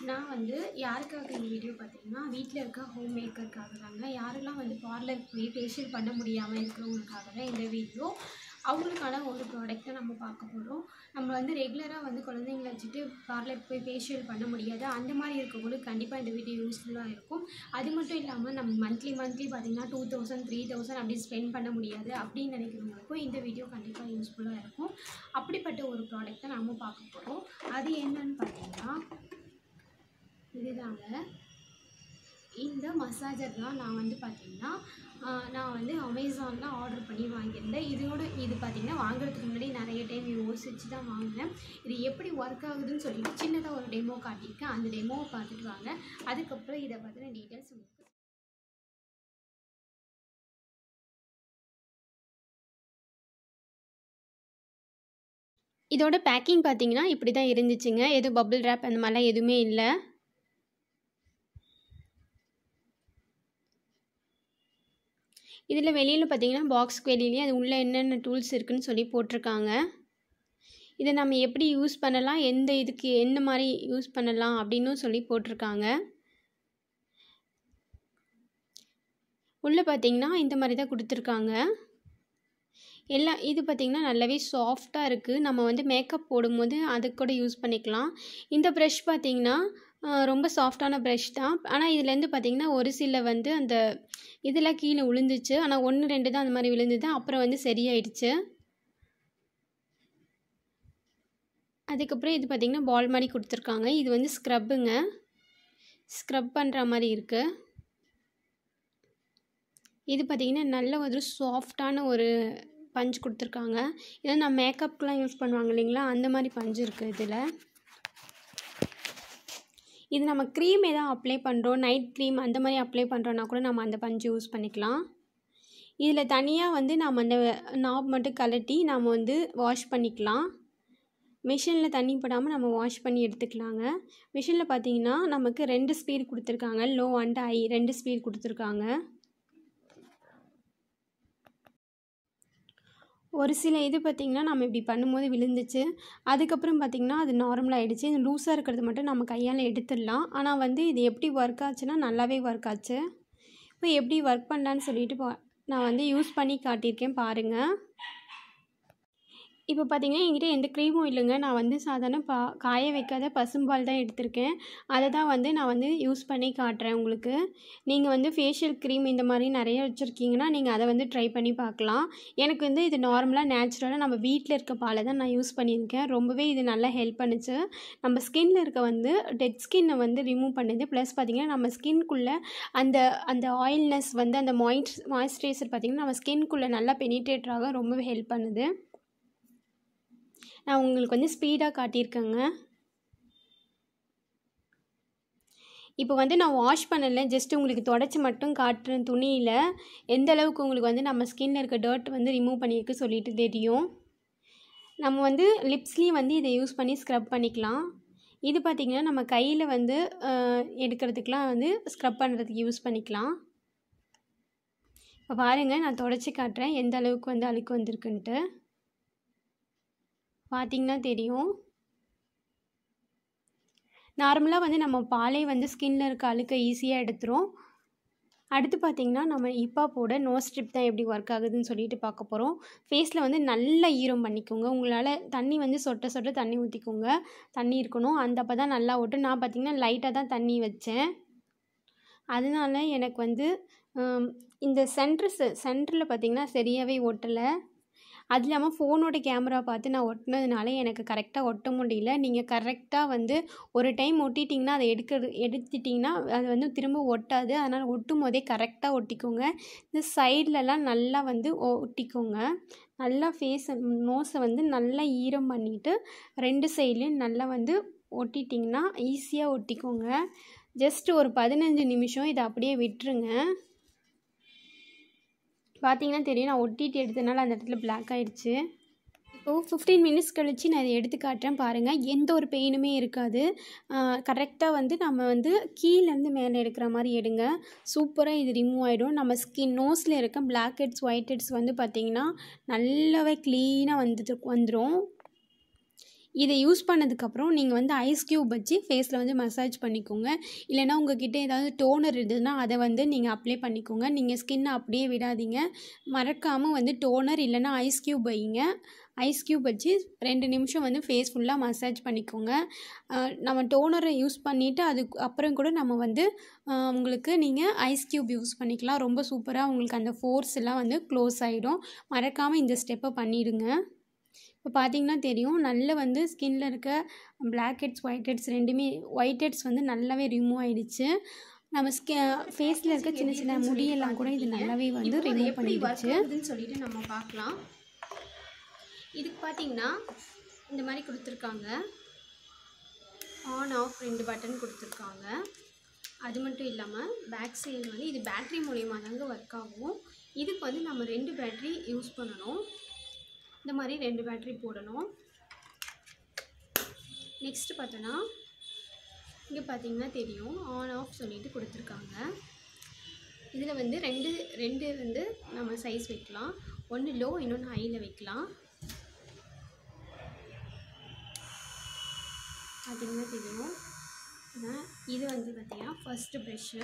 நான் வந்து யாருக்காக இந்த வீடியோ பார்த்தீங்கன்னா வீட்டில் இருக்க ஹோம் மேக்கருக்காக தாங்க யாரெல்லாம் வந்து பார்லர் போய் ஃபேஷியல் பண்ண முடியாமல் இருக்கிறவங்களுக்காக தான் இந்த வீடியோ அவங்களுக்கான ஒரு ப்ராடக்ட்டை நம்ம பார்க்க போகிறோம் நம்ம வந்து ரெகுலராக வந்து குழந்தைங்கள வச்சுட்டு பார்லர் போய் ஃபேஷியல் பண்ண முடியாது அந்த மாதிரி இருக்கவங்களுக்கு கண்டிப்பாக இந்த வீடியோ யூஸ்ஃபுல்லாக இருக்கும் அது மட்டும் இல்லாமல் நம்ம மந்த்லி மந்த்லி பார்த்திங்கன்னா டூ தௌசண்ட் த்ரீ தௌசண்ட் அப்படி ஸ்பெண்ட் பண்ண முடியாது அப்படின்னு நினைக்கிறவங்களுக்கும் இந்த வீடியோ கண்டிப்பாக யூஸ்ஃபுல்லாக இருக்கும் அப்படிப்பட்ட ஒரு ப்ராடக்ட்டை நம்ம பார்க்க போகிறோம் அது என்னன்னு பார்த்தீங்கன்னா இதுதாங்க இந்த மசாஜர் தான் நான் வந்து பார்த்தீங்கன்னா ஆஹ், நான் வந்து அமேசானில் ஆர்டர் பண்ணி வாங்கியிருந்தேன் இதோட இது பார்த்தீங்கன்னா வாங்குறதுக்கு முன்னாடி நிறைய டைம் யோசிச்சு தான் வாங்கினேன் இது எப்படி ஒர்க் ஆகுதுன்னு சொல்லிட்டு சின்னதாக ஒரு டெமோ காட்டியிருக்கேன் அந்த டெமோவை பார்த்துட்டு வாங்க அதுக்கப்புறம் இதை பற்றின டீட்டெயில்ஸ் உங்களுக்கு இதோட பேக்கிங் பார்த்தீங்கன்னா இப்படி தான் இருந்துச்சுங்க எதுவும் பபிள் ரேப் அந்த மாதிரிலாம் எதுவுமே இல்லை இதில் வெளியில் பார்த்தீங்கன்னா பாக்ஸ்க்கு வெளியிலேயே அது உள்ளே என்னென்ன டூல்ஸ் இருக்குன்னு சொல்லி போட்டிருக்காங்க இதை நம்ம எப்படி யூஸ் பண்ணலாம் எந்த இதுக்கு எந்த மாதிரி யூஸ் பண்ணலாம் அப்படின்னும் சொல்லி போட்டிருக்காங்க உள்ளே பார்த்தீங்கன்னா இந்த மாதிரி தான் கொடுத்துருக்காங்க எல்லாம் இது பார்த்திங்கன்னா நல்லாவே சாஃப்டாக இருக்குது நம்ம வந்து மேக்கப் போடும்போது அது கூட யூஸ் பண்ணிக்கலாம் இந்த ப்ரஷ் பார்த்திங்கன்னா ஆஹ், ரொம்ப சாஃப்டான ப்ரஷ் தான் ஆனால் இதுலேருந்து பார்த்திங்கன்னா ஒரு சில வந்து அந்த இதெல்லாம் கீழே விழுந்துச்சு ஆனால் ஒன்று ரெண்டு தான் அந்த மாதிரி விழுந்தது அப்புறம் வந்து சரியாயிடுச்சு அதுக்கப்புறம் இது பார்த்திங்கன்னா பால் மாதிரி கொடுத்துருக்காங்க இது வந்து ஸ்க்ரப்புங்க ஸ்க்ரப் பண்ணுற மாதிரி இருக்குது இது பார்த்திங்கன்னா நல்ல ஒரு சாஃப்டான ஒரு பஞ்ச் கொடுத்துருக்காங்க இதை நான் மேக்கப்புக்கெலாம் யூஸ் பண்ணுவாங்க இல்லைங்களா அந்த மாதிரி பஞ்சு இருக்குது இதில் இது நம்ம க்ரீம் எதாவது அப்ளை பண்ணுறோம் நைட் க்ரீம் அந்த மாதிரி அப்ளை பண்ணுறோன்னா கூட நம்ம அந்த பஞ்சு யூஸ் பண்ணிக்கலாம் இதில் தனியாக வந்து நம்ம அந்த நாப் மட்டும் கலட்டி நம்ம வந்து வாஷ் பண்ணிக்கலாம் மிஷினில் தண்ணி படாமல் நம்ம வாஷ் பண்ணி எடுத்துக்கலாங்க மிஷினில் பார்த்தீங்கன்னா நமக்கு ரெண்டு ஸ்பீட் கொடுத்துருக்காங்க லோ அண்ட் ஹை ரெண்டு ஸ்பீட் கொடுத்துருக்காங்க ஒரு சில இது பார்த்திங்கன்னா நம்ம இப்படி பண்ணும்போது விழுந்துச்சு அதுக்கப்புறம் பார்த்திங்கன்னா அது நார்மலாக ஆகிடுச்சு இது லூஸாக இருக்கிறது மட்டும் நம்ம கையால் எடுத்துடலாம் ஆனால் வந்து இது எப்படி ஒர்க் ஆச்சுன்னா நல்லாவே ஒர்க் ஆச்சு இப்போ எப்படி ஒர்க் பண்ணலான்னு சொல்லிட்டு பா நான் வந்து யூஸ் பண்ணி காட்டியிருக்கேன் பாருங்கள் இப்போ பார்த்தீங்கன்னா என்கிட்ட எந்த க்ரீமும் இல்லைங்க நான் வந்து சாதாரண பா காய வைக்காத பசும்பால் தான் எடுத்திருக்கேன் அதை தான் வந்து நான் வந்து யூஸ் பண்ணி காட்டுறேன் உங்களுக்கு நீங்கள் வந்து ஃபேஷியல் க்ரீம் இந்த மாதிரி நிறைய வச்சுருக்கீங்கன்னா நீங்கள் அதை வந்து ட்ரை பண்ணி பார்க்கலாம் எனக்கு வந்து இது நார்மலாக நேச்சுரலாக நம்ம வீட்டில் இருக்க பாலை தான் நான் யூஸ் பண்ணியிருக்கேன் ரொம்பவே இது நல்லா ஹெல்ப் பண்ணுச்சு நம்ம ஸ்கின்ல இருக்க வந்து டெட் ஸ்கின்னை வந்து ரிமூவ் பண்ணுது ப்ளஸ் பார்த்திங்கன்னா நம்ம ஸ்கின்குள்ளே அந்த அந்த ஆயில்னஸ் வந்து அந்த மாய்ஸ் மாய்ஸ்சரைசர் பார்த்திங்கன்னா நம்ம ஸ்கின்குள்ளே நல்லா பெனிட்ரேட் ஆக ரொம்பவே ஹெல்ப் பண்ணுது நான் உங்களுக்கு வந்து ஸ்பீடாக காட்டியிருக்கேங்க இப்போ வந்து நான் வாஷ் பண்ணலை ஜஸ்ட் உங்களுக்கு தொடச்சி மட்டும் காட்டுறேன் துணியில் எந்த அளவுக்கு உங்களுக்கு வந்து நம்ம ஸ்கின்ல இருக்க டர்ட் வந்து ரிமூவ் பண்ணியிருக்கு சொல்லிட்டு தெரியும் நம்ம வந்து லிப்ஸ்லேயும் வந்து இதை யூஸ் பண்ணி ஸ்க்ரப் பண்ணிக்கலாம் இது பார்த்திங்கன்னா நம்ம கையில் வந்து அஹ், எடுக்கிறதுக்கெலாம் வந்து ஸ்க்ரப் பண்ணுறதுக்கு யூஸ் பண்ணிக்கலாம் இப்போ பாருங்கள் நான் தொடச்சி காட்டுறேன் எந்த அளவுக்கு வந்து அழுக்கு வந்திருக்குன்ட்டு பார்த்தீங்கன்னா தெரியும் நார்மலாக வந்து நம்ம பாலே வந்து ஸ்கின்ல இருக்க அழுக்க ஈஸியாக எடுத்துரும் அடுத்து பார்த்திங்கன்னா நம்ம இப்பா போட நோ ஸ்ட்ரிப் தான் எப்படி ஒர்க் ஆகுதுன்னு சொல்லிட்டு பார்க்க போகிறோம் ஃபேஸில் வந்து நல்லா ஈரம் பண்ணிக்கோங்க உங்களால் தண்ணி வந்து சொட்ட சொட்ட தண்ணி ஊற்றிக்கோங்க தண்ணி இருக்கணும் அந்த அப்போ தான் நல்லா ஒட்டும் நான் பார்த்திங்கன்னா லைட்டாக தான் தண்ணி வச்சேன் அதனால எனக்கு வந்து ஹம், இந்த சென்ட்ரு சென்டரில் பார்த்திங்கன்னா சரியாகவே ஒட்டலை அது இல்லாமல் ஃபோனோட கேமரா பார்த்து நான் ஒட்டினதுனால எனக்கு கரெக்டாக ஒட்ட முடியல நீங்கள் கரெக்டாக வந்து ஒரு டைம் ஒட்டிட்டிங்கன்னா அதை எடுக்கிறது எடுத்துட்டிங்கன்னா அது வந்து திரும்ப ஒட்டாது அதனால் ஒட்டும் போதே கரெக்டாக ஒட்டிக்கோங்க இந்த சைட்லலாம் நல்லா வந்து ஒட்டிக்கோங்க நல்லா ஃபேஸ் நோஸை வந்து நல்லா ஈரம் பண்ணிவிட்டு ரெண்டு சைட்லேயும் நல்லா வந்து ஒட்டிட்டிங்கன்னா ஈஸியாக ஒட்டிக்கோங்க ஜஸ்ட் ஒரு பதினஞ்சு நிமிஷம் இதை அப்படியே விட்டுருங்க பார்த்தீங்கன்னா தெரியும் நான் ஒட்டிட்டு எடுத்தனால அந்த இடத்துல பிளாக் ஆயிடுச்சு இப்போது ஃபிஃப்டீன் மினிட்ஸ் கழித்து நான் இதை எடுத்து காட்டுறேன் பாருங்கள் எந்த ஒரு பெயினுமே இருக்காது கரெக்டாக வந்து நம்ம வந்து கீழேருந்து மேலே எடுக்கிற மாதிரி எடுங்க சூப்பராக இது ரிமூவ் ஆகிடும் நம்ம ஸ்கின் நோஸில் இருக்க பிளாக் ஹெட்ஸ் ஒயிட் ஹெட்ஸ் வந்து பார்த்திங்கன்னா நல்லாவே க்ளீனாக வந்துட்டு வந்துடும் இதை யூஸ் பண்ணதுக்கப்புறம் நீங்கள் வந்து ஐஸ் க்யூப் வச்சு ஃபேஸில் வந்து மசாஜ் பண்ணிக்கோங்க இல்லைனா உங்ககிட்ட ஏதாவது டோனர் இருந்ததுன்னா அதை வந்து நீங்கள் அப்ளை பண்ணிக்கோங்க நீங்கள் ஸ்கின்னை அப்படியே விடாதீங்க மறக்காமல் வந்து டோனர் இல்லைனா ஐஸ் க்யூப் வைங்க ஐஸ் க்யூப் வச்சு ரெண்டு நிமிஷம் வந்து ஃபேஸ் ஃபுல்லாக மசாஜ் பண்ணிக்கோங்க அஹ் நம்ம டோனரை யூஸ் பண்ணிவிட்டு அதுக்கு அப்புறம் கூட நம்ம வந்து அஹ் உங்களுக்கு நீங்கள் ஐஸ் க்யூப் யூஸ் பண்ணிக்கலாம் ரொம்ப சூப்பராக உங்களுக்கு அந்த ஃபோர்ஸ் எல்லாம் வந்து க்ளோஸ் ஆகிடும் மறக்காமல் இந்த ஸ்டெப்பை பண்ணிடுங்க இப்போ பார்த்தீங்கன்னா தெரியும் நல்ல வந்து ஸ்கின்ல இருக்க பிளாக் ஹெட்ஸ் ஒயிட் ஹெட்ஸ் ரெண்டுமே ஒயிட் ஹெட்ஸ் வந்து நல்லாவே ரிமூவ் ஆயிடுச்சு நம்ம ஸ்கி ஃபேஸில் இருக்க சின்ன சின்ன முடியெல்லாம் கூட இது நல்லாவே வந்து இப்போ அது ரிமூவ் எப்படி work பண்ணிடுச்சு ஆகுதுன்னு சொல்லிட்டு நம்ம பார்க்கலாம் இதுக்கு பார்த்தீங்கன்னா இந்த மாதிரி கொடுத்துருக்காங்க ஆன் ஆஃப் ரெண்டு பட்டன் கொடுத்துருக்காங்க அது மட்டும் இல்லாமல் பேக் சைடு வந்து இது பேட்ரி மூலயமா தாங்க ஒர்க் ஆகும் இதுக்கு வந்து நம்ம ரெண்டு பேட்ரி யூஸ் பண்ணணும் இந்த மாதிரி ரெண்டு பேட்ரி போடணும் நெக்ஸ்ட்டு பார்த்தோன்னா இங்கே பார்த்தீங்கன்னா தெரியும் ஆன் ஆஃப் சொல்லிட்டு கொடுத்துருக்காங்க இதில் வந்து ரெண்டு ரெண்டு வந்து நம்ம சைஸ் வைக்கலாம் ஒன்று லோ இன்னொன்று ஹையில் வைக்கலாம் பார்த்தீங்கன்னா தெரியும் அதான் இது வந்து பார்த்திங்கன்னா ஃபஸ்ட்டு ப்ரெஷ்ஷு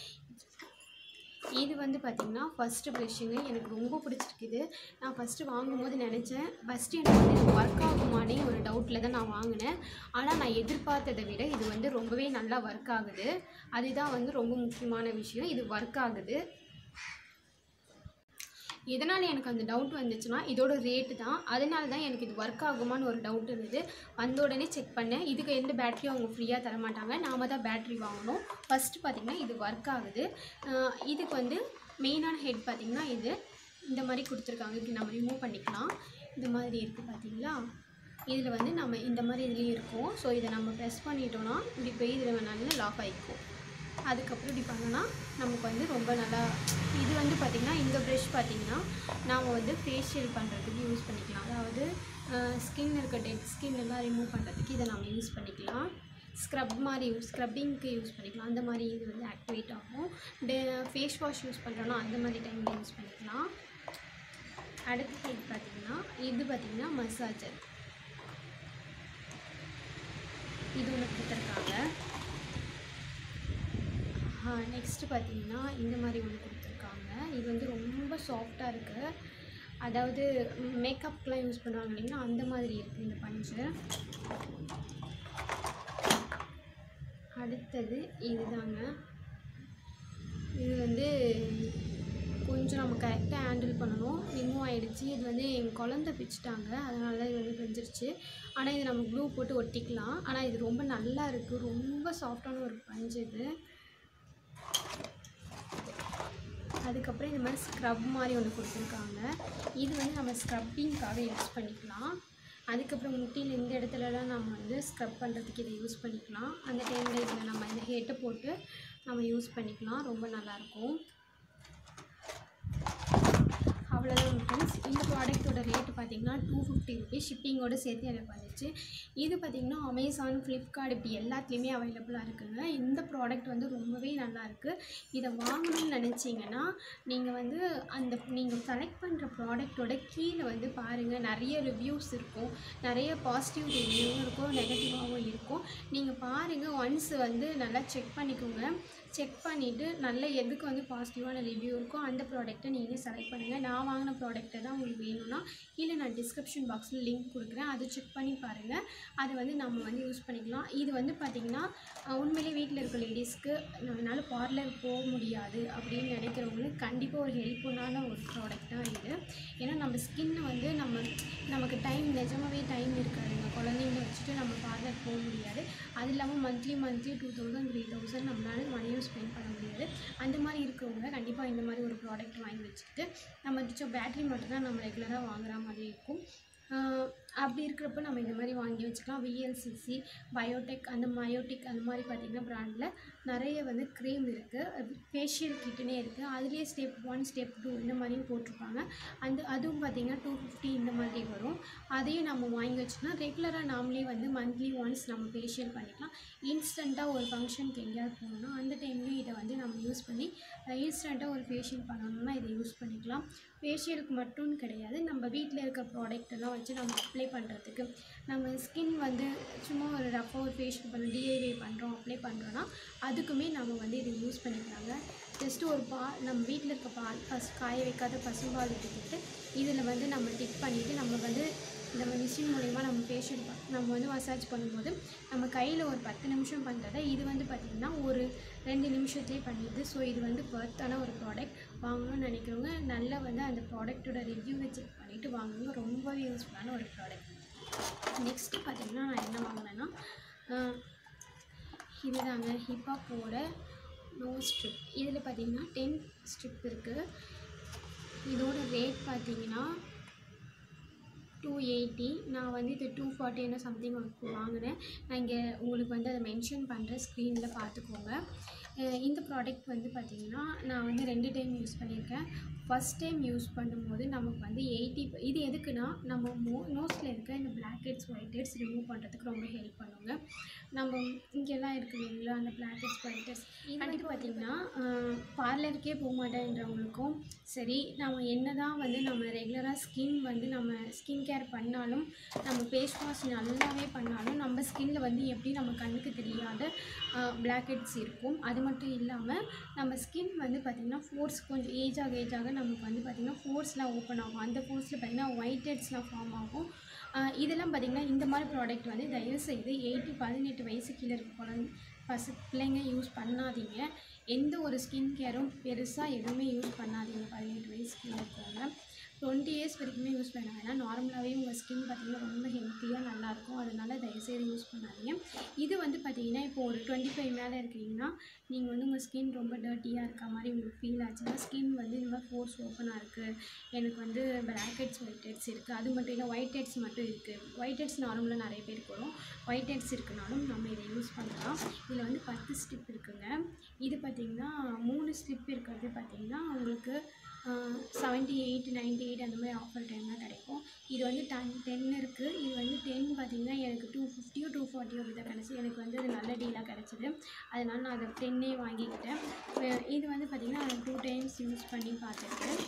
இது வந்து பார்த்திங்கன்னா ஃபஸ்ட்டு ப்ரெஷ்ஷுங்க எனக்கு ரொம்ப பிடிச்சிருக்குது நான் ஃபஸ்ட்டு வாங்கும்போது நினச்சேன் ஃபஸ்ட்டு எனக்கு வந்து இது ஒர்க் ஆகுமானே ஒரு டவுட்டில் தான் நான் வாங்கினேன் ஆனால் நான் எதிர்பார்த்ததை விட இது வந்து ரொம்பவே நல்லா ஒர்க் ஆகுது அதுதான் வந்து ரொம்ப முக்கியமான விஷயம் இது ஒர்க் ஆகுது எதனால் எனக்கு அந்த டவுட் வந்துச்சுன்னா இதோட ரேட்டு தான் அதனால தான் எனக்கு இது ஒர்க் ஆகுமான்னு ஒரு டவுட் இருந்தது வந்த உடனே செக் பண்ணேன் இதுக்கு எந்த பேட்டரியும் அவங்க ஃப்ரீயாக தர மாட்டாங்க நாம தான் பேட்டரி வாங்கணும் ஃபஸ்ட்டு பார்த்திங்கன்னா இது ஒர்க் ஆகுது அஹ் இதுக்கு வந்து மெயினான ஹெட் பார்த்திங்கன்னா இது இந்த மாதிரி கொடுத்துருக்காங்க இப்படி நம்ம ரிமூவ் பண்ணிக்கலாம் இந்த மாதிரி இருக்குது பார்த்தீங்களா இதில் வந்து நம்ம இந்த மாதிரி இதுலேயும் இருக்கும் ஸோ இதை நம்ம ப்ரெஸ் பண்ணிட்டோம்னா இப்படி போய் இதில் நல்லா லாக் ஆகிக்கும் அதுக்கப்புறம் இப்படி பண்ணோன்னா நமக்கு வந்து ரொம்ப நல்லா இது வந்து பார்த்திங்கன்னா இந்த ப்ரஷ் பார்த்திங்கன்னா நாம் வந்து ஃபேஷியல் பண்ணுறதுக்கு யூஸ் பண்ணிக்கலாம் அதாவது ஸ்கின் இருக்க டெட் ஸ்கின் எல்லாம் ரிமூவ் பண்ணுறதுக்கு இதை நம்ம யூஸ் பண்ணிக்கலாம் ஸ்க்ரப் மாதிரி யூஸ் ஸ்க்ரப்பிங்க்கு யூஸ் பண்ணிக்கலாம் அந்த மாதிரி இது வந்து ஆக்டிவேட் ஆகும் டே ஃபேஸ் வாஷ் யூஸ் பண்ணுறோன்னா அந்த மாதிரி டைமில் யூஸ் பண்ணிக்கலாம் அடுத்த சைடு பார்த்திங்கன்னா இது பார்த்திங்கன்னா மசாஜர் இது ஒன்று கொடுத்துருக்காங்க நெக்ஸ்ட்டு பார்த்தீங்கன்னா இந்த மாதிரி ஒன்று கொடுத்துருக்காங்க இது வந்து ரொம்ப சாஃப்டாக இருக்குது அதாவது மேக்கப்க்கெலாம் யூஸ் பண்ணுவாங்க இல்லைங்களா அந்த மாதிரி இருக்குது இந்த பஞ்சு அடுத்தது இதுதாங்க இது வந்து கொஞ்சம் நம்ம கரெக்டாக ஹேண்டில் பண்ணணும் ரிமூவ் ஆகிடுச்சு இது வந்து எங்கள் குழந்த பிச்சுட்டாங்க அதனால தான் இது வந்து பிரிஞ்சிருச்சு ஆனால் இது நம்ம க்ளூ போட்டு ஒட்டிக்கலாம் ஆனால் இது ரொம்ப நல்லா இருக்குது ரொம்ப சாஃப்டான ஒரு பஞ்சு இது அதுக்கப்புறம் இந்த மாதிரி ஸ்க்ரப் மாதிரி ஒன்று கொடுத்துருக்காங்க இது வந்து நம்ம ஸ்க்ரப்பிங்காக யூஸ் பண்ணிக்கலாம் அதுக்கப்புறம் முட்டியில் இந்த இடத்துலலாம் நம்ம வந்து ஸ்க்ரப் பண்ணுறதுக்கு இதை யூஸ் பண்ணிக்கலாம் அந்த டைமில் இதில் நம்ம இந்த ஹெட்டை போட்டு நம்ம யூஸ் பண்ணிக்கலாம் ரொம்ப நல்லாயிருக்கும் அவ்வளோதான் ஃப்ரெண்ட்ஸ் இந்த ப்ராடக்ட்டோட ரேட்டு பார்த்தீங்கன்னா டூ ஃபிஃப்டி ருபீஸ் ஷிப்பிங்கோடு சேர்த்து எனக்கு வந்துச்சு இது பார்த்திங்கன்னா அமேசான் ஃப்ளிப்கார்ட் இப்படி எல்லாத்துலேயுமே அவைலபிளாக இருக்குங்க இந்த ப்ராடக்ட் வந்து ரொம்பவே நல்லா இருக்கு இதை வாங்கணும்னு நினச்சிங்கன்னா நீங்கள் வந்து அந்த நீங்கள் செலக்ட் பண்ணுற ப்ராடக்ட்டோட கீழே வந்து பாருங்கள் நிறைய ரிவ்யூஸ் இருக்கும் நிறைய பாசிட்டிவ் ரிவ்யூவும் இருக்கும் நெகட்டிவாகவும் இருக்கும் நீங்கள் பாருங்கள் ஒன்ஸ் வந்து நல்லா செக் பண்ணிக்கோங்க செக் பண்ணிவிட்டு நல்ல எதுக்கு வந்து பாசிட்டிவான ரிவ்யூ இருக்கோ அந்த ப்ராடக்ட்டை நீங்கள் செலக்ட் பண்ணுங்கள் நான் வாங்கின ப்ராடக்ட்டை தான் உங்களுக்கு வேணும்னா கீழே நான் டிஸ்கிரிப்ஷன் பாக்ஸில் லிங்க் கொடுக்குறேன் அதை செக் பண்ணி பாருங்கள் அதை வந்து நம்ம வந்து யூஸ் பண்ணிக்கலாம் இது வந்து பார்த்திங்கன்னா அஹ், உண்மையிலே வீட்டில் இருக்க லேடிஸ்க்கு என்னால் பார்லர் போக முடியாது அப்படின்னு நினைக்கிறவங்களுக்கு கண்டிப்பாக ஒரு ஹெல்ப்ஃபுல்லான ஒரு ப்ராடக்ட் தான் இது ஏன்னா நம்ம ஸ்கின்னை வந்து நம்ம நமக்கு டைம் நிஜமாவே டைம் இருக்காதுங்க குழந்தைங்கள வச்சுட்டு நம்ம பார்லர் போக முடியாது அது இல்லாமல் monthly monthly two thousand three thousand நம்மளால மணியும் ஸ்பெண்ட் பண்ண முடியாது அந்த மாதிரி இருக்கவங்க கண்டிப்பாக இந்த மாதிரி ஒரு ப்ராடக்ட் வாங்கி வச்சுக்கிட்டு நம்ம மிச்சம் பேட்டரி மட்டும் தான் நம்ம ரெகுலராக வாங்குற மாதிரி இருக்கும் ஆஹ் அப்படி இருக்கிறப்ப நம்ம இந்த மாதிரி வாங்கி வச்சுக்கலாம் விஎல்சிசி பயோடெக் அந்த மயோடெக் அந்த மாதிரி பார்த்திங்கன்னா ப்ராண்டில் நிறைய வந்து க்ரீம் இருக்குது ஃபேஷியல் கிட்டுனே இருக்குது அதுலேயே ஸ்டெப் ஒன் ஸ்டெப் டூ இந்த மாதிரியும் போட்டிருப்பாங்க அந்த அதுவும் பார்த்திங்கன்னா டூ ஃபிஃப்டி இந்த மாதிரி வரும் அதையும் நம்ம வாங்கி வச்சுக்கலாம் ரெகுலராக நாமளே வந்து மந்த்லி ஒன்ஸ் நம்ம ஃபேஷியல் பண்ணிக்கலாம் இன்ஸ்டண்ட்டாக ஒரு ஃபங்க்ஷனுக்கு எங்கேயாவது போகணும்னா அந்த டைம்லேயும் இதை வந்து நம்ம யூஸ் பண்ணி இன்ஸ்டண்ட்டாக ஒரு ஃபேஷியல் பண்ணணும்னா இதை யூஸ் பண்ணிக்கலாம் ஃபேஷியலுக்கு மட்டும் கிடையாது நம்ம வீட்டில் இருக்க ப்ராடக்ட் எல்லாம் வச்சு நம்ம அப்ளை பண்ணுறதுக்கு நம்ம ஸ்கின் வந்து சும்மா ஒரு ரஃபாக ஒரு ஃபேஷியல் பண்ண டிஐவை பண்ணுறோம் அப்ளை பண்ணுறோன்னா அதுக்குமே நம்ம வந்து இதை யூஸ் பண்ணிக்கிறாங்க ஜஸ்ட்டு ஒரு பால் நம்ம வீட்டில் இருக்க பால் ஃபஸ்ட் காய வைக்காத பசும்பால் எடுத்துக்கிட்டு இதில் வந்து நம்ம டிப் பண்ணிவிட்டு நம்ம வந்து நம்ம மிஷின் மூலிமா நம்ம ஃபேஷியல் நம்ம வந்து மசாஜ் பண்ணும்போது நம்ம கையில் ஒரு பத்து நிமிஷம் பண்ணுறத இது வந்து பார்த்திங்கன்னா ஒரு ரெண்டு நிமிஷத்துலேயே பண்ணிடுது ஸோ இது வந்து பர்த்தான ஒரு ப்ராடக்ட் வாங்கணும்னு நினைக்கிறவங்க நல்லா வந்து அந்த ப்ராடக்ட்டோட ரிவ்யூவை செக் பண்ணிவிட்டு வாங்குங்க ரொம்பவே யூஸ்ஃபுல்லான ஒரு ப்ராடக்ட் நெக்ஸ்ட்டு பார்த்திங்கன்னா நான் என்ன வாங்கினேன்னா ஆஹ், இதுதாங்க ஹிப்பாப்போட நோ ஸ்ட்ரிப் இதில் பார்த்தீங்கன்னா டென் ஸ்ட்ரிப் இருக்குது இதோட ரேட் பார்த்தீங்கன்னா டூ எயிட்டி நான் வந்து இது டூ ஃபார்ட்டி என்ன சம்திங் வாங்கினேன் நான் இங்கே உங்களுக்கு வந்து அதை மென்ஷன் பண்ணுறேன் ஸ்க்ரீனில் பார்த்துக்கோங்க அஹ் இந்த ப்ராடக்ட் வந்து பார்த்திங்கன்னா நான் வந்து ரெண்டு டைம் யூஸ் பண்ணியிருக்கேன் ஃபஸ்ட் டைம் யூஸ் பண்ணும்போது நமக்கு வந்து எயிட்டி இது எதுக்குன்னா நம்ம மோ நோஸில் இருக்க இந்த black heads white heads remove பண்ணுறதுக்கு ரொம்ப ஹெல்ப் பண்ணுங்க நம்ம இங்கெல்லாம் இருக்கு இல்லைங்களா அந்த பிளாக் ஹெட்ஸ் ஒயிட் ஹெட்ஸ் இது வந்து பார்த்திங்கன்னா பார்லருக்கே போக மாட்டேன்றவங்களுக்கும் சரி நம்ம என்ன தான் வந்து நம்ம ரெகுலராக ஸ்கின் வந்து நம்ம ஸ்கின் கேர் பண்ணாலும் நம்ம ஃபேஸ் வாஷ் நல்லாவே பண்ணாலும் நம்ம ஸ்கின்ல வந்து எப்படி நம்ம கண்ணுக்கு தெரியாத பிளாக் ஹெட்ஸ் இருக்கும் அது மட்டும் இல்லாமல் நம்ம ஸ்கின் வந்து பார்த்திங்கன்னா ஃபோர்ஸ் கொஞ்சம் ஏஜ் ஆக ஏஜ் ஆக நமக்கு வந்து பார்த்திங்கன்னா ஃபோர்ஸ்லாம் ஓப்பன் ஆகும் அந்த ஃபோர்ஸில் பார்த்திங்கன்னா ஒயிட் ஹெட்ஸ்லாம் ஃபார்ம் ஆகும் ஆஹ் இதெல்லாம் பார்த்திங்கன்னா இந்த மாதிரி ப்ராடக்ட் வந்து தயவு செய்து எயிட்டி பதினெட்டு வயசு கீழே இருக்க குழந்தை பசு பிள்ளைங்க யூஸ் பண்ணாதீங்க எந்த ஒரு ஸ்கின் கேரும் பெருசாக எதுவுமே யூஸ் பண்ணாதீங்க பதினெட்டு வயசு கீழே இருக்கவங்க டுவெண்ட்டி இயர்ஸ் வரைக்குமே யூஸ் பண்ண வேணாம் நார்மலாகவே உங்கள் ஸ்கின் பார்த்திங்கன்னா ரொம்ப ஹெல்த்தியாக நல்லாயிருக்கும் அதனால தயவுசெய்து யூஸ் பண்ணாதீங்க இது வந்து பார்த்திங்கன்னா இப்போ ஒரு டுவெண்ட்டி ஃபைவ் மேலே இருக்கீங்கன்னா நீங்கள் வந்து உங்கள் ஸ்கின் ரொம்ப டர்ட்டியாக இருக்க மாதிரி உங்களுக்கு ஃபீல் ஆச்சுன்னா ஸ்கின் வந்து இந்த மாதிரி ஃபோர்ஸ் ஓப்பனாக இருக்குது எனக்கு வந்து பிளாக் ஹெட்ஸ் ஒயிட் ஹெட்ஸ் இருக்குது அது மட்டும் இல்லை ஒயிட் ஹெட்ஸ் மட்டும் இருக்குது ஒயிட் ஹெட்ஸ் நார்மலாக நிறைய பேருக்கு வரும் ஒயிட் ஹெட்ஸ் இருக்குனாலும் நம்ம இதை யூஸ் பண்ணலாம் இதில் வந்து பத்து ஸ்டிப் இருக்குங்க இது பார்த்திங்கன்னா மூணு ஸ்லிப் இருக்கிறது பார்த்திங்கன்னா உங்களுக்கு செவன்ட்டி எயிட் நைன்ட்டி எயிட் அந்த மாதிரி ஆஃபர் டைமில் கிடைக்கும் இது வந்து டென் டென் இருக்குது இது வந்து டென் பார்த்திங்கன்னா எனக்கு டூ ஃபிஃப்டியோ டூ ஃபார்ட்டியோ அப்படி தான் கிடச்சி எனக்கு வந்து அது நல்ல டீலாக கிடச்சிது அதனால் நான் அதை டென்னே வாங்கிக்கிட்டேன் அஹ் இது வந்து பார்த்திங்கன்னா நான் டூ டைம்ஸ் யூஸ் பண்ணி பார்த்துருக்கேன்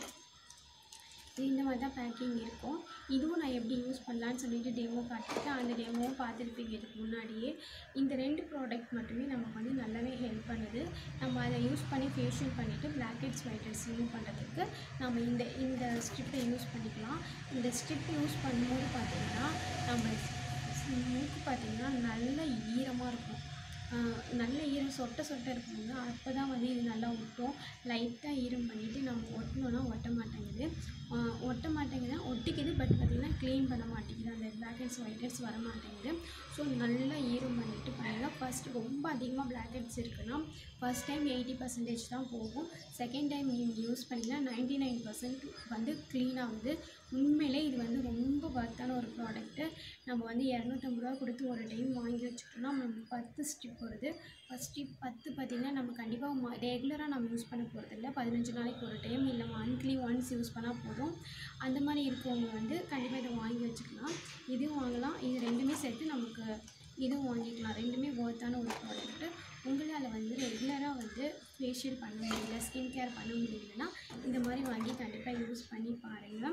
இது இந்த மாதிரி தான் பேக்கிங் இருக்கும் இதுவும் நான் எப்படி யூஸ் பண்ணலான்னு சொல்லிட்டு டெமோ காட்டிருக்கேன் அந்த டெமோவும் பார்த்துருப்பீங்க இதுக்கு முன்னாடியே இந்த ரெண்டு ப்ராடக்ட் மட்டுமே நமக்கு வந்து நல்லாவே ஹெல்ப் பண்ணுது நம்ம அதை யூஸ் பண்ணி ஃபேஷியல் பண்ணிவிட்டு black heads white heads remove பண்ணுறதுக்கு நம்ம இந்த இந்த ஸ்ட்ரிப்பை யூஸ் பண்ணிக்கலாம் இந்த ஸ்ட்ரிப் யூஸ் பண்ணும்போது பார்த்திங்கன்னா நம்ம மூக்கு பார்த்திங்கன்னா நல்ல ஈரமாக இருக்கும் ஆஹ் நல்ல ஈரம் சொட்ட சொட்ட இருக்குங்க அப்போ தான் வந்து இது நல்லா ஒட்டும் லைட்டாக ஈரம் பண்ணிவிட்டு நம்ம ஒட்டினோன்னா ஒட்ட மாட்டேங்குது ஆஹ் ஒட்ட மாட்டேங்குது ஒட்டிக்குது பட் பார்த்திங்கன்னா க்ளீன் பண்ண மாட்டேங்குது அந்த பிளாக் ஹெட்ஸ் ஒயிட் ஹெட்ஸ் வர மாட்டேங்குது ஸோ நல்லா ஈரம் பண்ணிவிட்டு பண்ணுங்கள் ஃபஸ்ட் ரொம்ப அதிகமாக பிளாக் ஹெட்ஸ் இருக்குன்னா ஃபஸ்ட் டைம் எயிட்டி பர்சன்டேஜ் தான் போகும் செகண்ட் டைம் நீங்கள் யூஸ் பண்ணிங்கன்னா நைன்ட்டி நைன் பர்சன்ட் வந்து க்ளீன் ஆகுது உண்மையிலே இது வந்து ரொம்ப ஒர்த்தான ஒரு ப்ராடக்ட்டு நம்ம வந்து இரநூத்தம்பது ரூபா கொடுத்து ஒரு டைம் வாங்கி வச்சுக்கிட்டோம்னா நமக்கு பத்து ஸ்டிப் வருது ஃபஸ்ட் ஸ்டிப் பத்து பார்த்திங்கன்னா நம்ம கண்டிப்பாக ரெகுலராக நம்ம யூஸ் பண்ண போகிறதில்ல பதினஞ்சு நாளைக்கு ஒரு டைம் இல்லை மந்த்லி ஒன்ஸ் யூஸ் பண்ணால் போதும் அந்த மாதிரி இருக்கவங்க வந்து கண்டிப்பாக இதை வாங்கி வச்சுக்கலாம் இதுவும் வாங்கலாம் இது ரெண்டுமே சேர்த்து நமக்கு இதுவும் வாங்கிக்கலாம் ரெண்டுமே ஒர்த்தான ஒரு ப்ராடக்ட்டு உங்களால் வந்து ரெகுலராக வந்து ஃபேஷியல் பண்ண முடியல ஸ்கின் கேர் பண்ண முடியலன்னா இந்த மாதிரி வாங்கி கண்டிப்பாக யூஸ் பண்ணி பாருங்கள்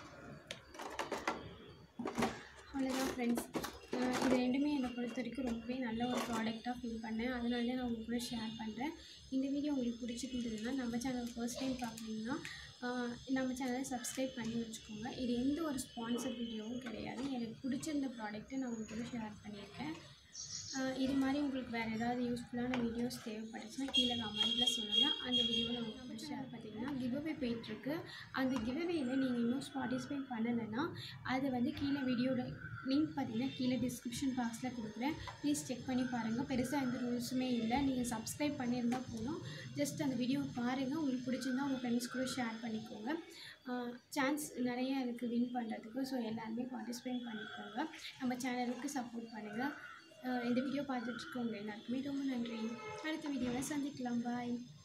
அவ்வளோதான் ஃப்ரெண்ட்ஸ் இது ரெண்டுமே என்னை பொறுத்த வரைக்கும் ரொம்பவே நல்ல ஒரு ப்ராடக்டாக ஃபீல் பண்ணேன் அதனால தான் நான் உங்க கூட ஷேர் பண்ணுறேன் இந்த வீடியோ உங்களுக்கு பிடிச்சிருந்ததுன்னா நம்ம சேனல் ஃபர்ஸ்ட் டைம் பார்க்குறீங்கன்னா ஆஹ் நம்ம சேனலை சப்ஸ்கிரைப் பண்ணி வச்சுக்கோங்க இது எந்த ஒரு ஸ்பான்சர் வீடியோவும் கிடையாது எனக்கு பிடிச்சிருந்த ப்ராடக்ட்டை நான் உங்களுக்கு கூட ஷேர் பண்ணியிருக்கேன் ஆஹ் இது மாதிரி உங்களுக்கு வேறு ஏதாவது யூஸ்ஃபுல்லான வீடியோஸ் தேவைப்பட்டுச்சுன்னா கீழே கமெண்ட்டில் சொல்லுங்கள் அந்த வீடியோவில் உங்களுக்கு வந்து ஷேர் பார்த்தீங்கன்னா கிவ்அவே போயிட்டுருக்கு அந்த கிவ்அவேயில் நீங்கள் இன்னும் பார்ட்டிசிபேட் பண்ணலைன்னா அது வந்து கீழே வீடியோட லிங்க் பார்த்தீங்கன்னா கீழே டிஸ்கிரிப்ஷன் பாக்ஸில் கொடுக்குறேன் ப்ளீஸ் செக் பண்ணி பாருங்கள் பெருசாக எந்த ரூல்ஸுமே இல்லை நீங்கள் சப்ஸ்கிரைப் பண்ணியிருந்தால் போதும் ஜஸ்ட் அந்த வீடியோ பாருங்கள் உங்களுக்கு பிடிச்சிருந்தா உங்கள் ஃப்ரெண்ட்ஸ் கூட ஷேர் பண்ணிக்கோங்க சான்ஸ் நிறைய இருக்குது வின் பண்ணுறதுக்கு ஸோ எல்லாருமே பார்ட்டிசிபேட் பண்ணிக்கோங்க நம்ம சேனலுக்கு சப்போர்ட் பண்ணுங்கள் இந்த வீடியோ பார்த்துட்ருக்கவங்க எல்லாருக்குமே ரொம்ப நன்றி அடுத்த வீடியோவில் சந்திக்கலாம் பாய்